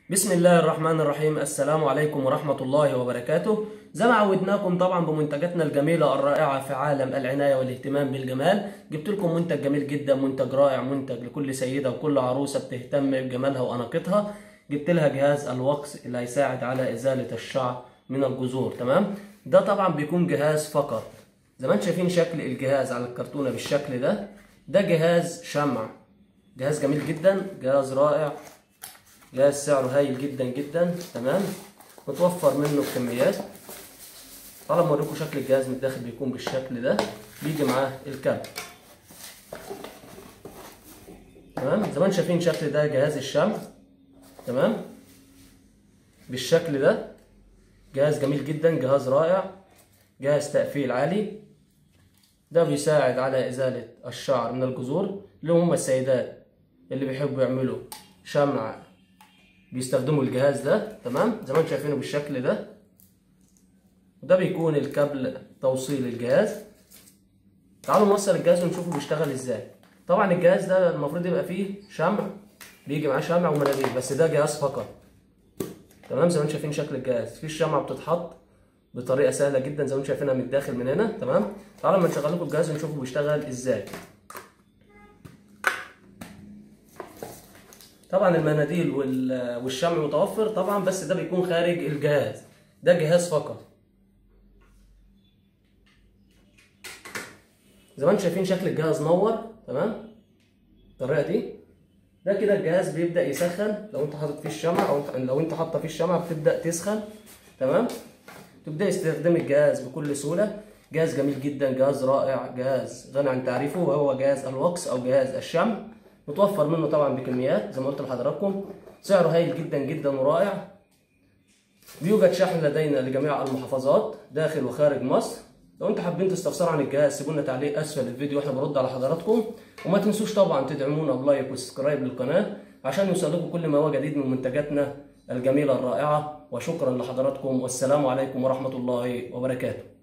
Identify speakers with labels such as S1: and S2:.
S1: بسم الله الرحمن الرحيم السلام عليكم ورحمة الله وبركاته زي ما عودناكم طبعا بمنتجاتنا الجميلة الرائعة في عالم العناية والاهتمام بالجمال جبت لكم منتج جميل جدا منتج رائع منتج لكل سيدة وكل عروسة بتهتم بجمالها وأناقتها جبت لها جهاز الوكس اللي هيساعد على إزالة الشعر من الجذور تمام ده طبعا بيكون جهاز فقط زي ما انتم شايفين شكل الجهاز على الكرتونة بالشكل ده ده جهاز شمع جهاز جميل جدا جهاز رائع جهاز سعره هايل جدا جدا تمام متوفر منه بكميات تعالوا اوريكم شكل الجهاز من الداخل بيكون بالشكل ده بيجي معاه الكابل تمام زي ما انتم شايفين شكل ده جهاز الشمع تمام بالشكل ده جهاز جميل جدا جهاز رائع جهاز تقفيل عالي ده بيساعد على إزالة الشعر من الجذور اللي هم السيدات اللي بيحبوا يعملوا شمع بيستخدموا الجهاز ده تمام زي ما انتم شايفينه بالشكل ده وده بيكون الكابل توصيل الجهاز تعالوا نوصل الجهاز ونشوفه بيشتغل ازاي طبعا الجهاز ده المفروض يبقى فيه شمع بيجي معاه شمع ومناديل بس ده جهاز فقط تمام زي ما انتم شايفين شكل الجهاز في الشمعة بتتحط بطريقه سهله جدا زي ما انتم شايفينها من الداخل من هنا تمام تعالوا اما نشغل لكم الجهاز ونشوفه بيشتغل ازاي طبعا المناديل والشمع متوفر طبعا بس ده بيكون خارج الجهاز ده جهاز فقط زي ما انتم شايفين شكل الجهاز نور تمام بالطريقه دي ده كده الجهاز بيبدا يسخن لو انت حاطط فيه الشمع او لو انت حاطه فيه الشمع بتبدا تسخن تمام تبدا استخدام الجهاز بكل سهوله جهاز جميل جدا جهاز رائع جهاز غني عن تعريفه وهو جهاز الوكس او جهاز الشمع متوفر منه طبعا بكميات زي ما قلت لحضراتكم سعره هايل جدا جدا ورائع بيوجد شحن لدينا لجميع المحافظات داخل وخارج مصر لو انتم حابين تستفسروا عن الجهاز سيبوا لنا تعليق اسفل الفيديو واحنا بنرد على حضراتكم وما تنسوش طبعا تدعمونا بلايك وسبسكرايب للقناه عشان يوصلكم كل ما هو جديد من منتجاتنا الجميله الرائعه وشكرا لحضراتكم والسلام عليكم ورحمه الله وبركاته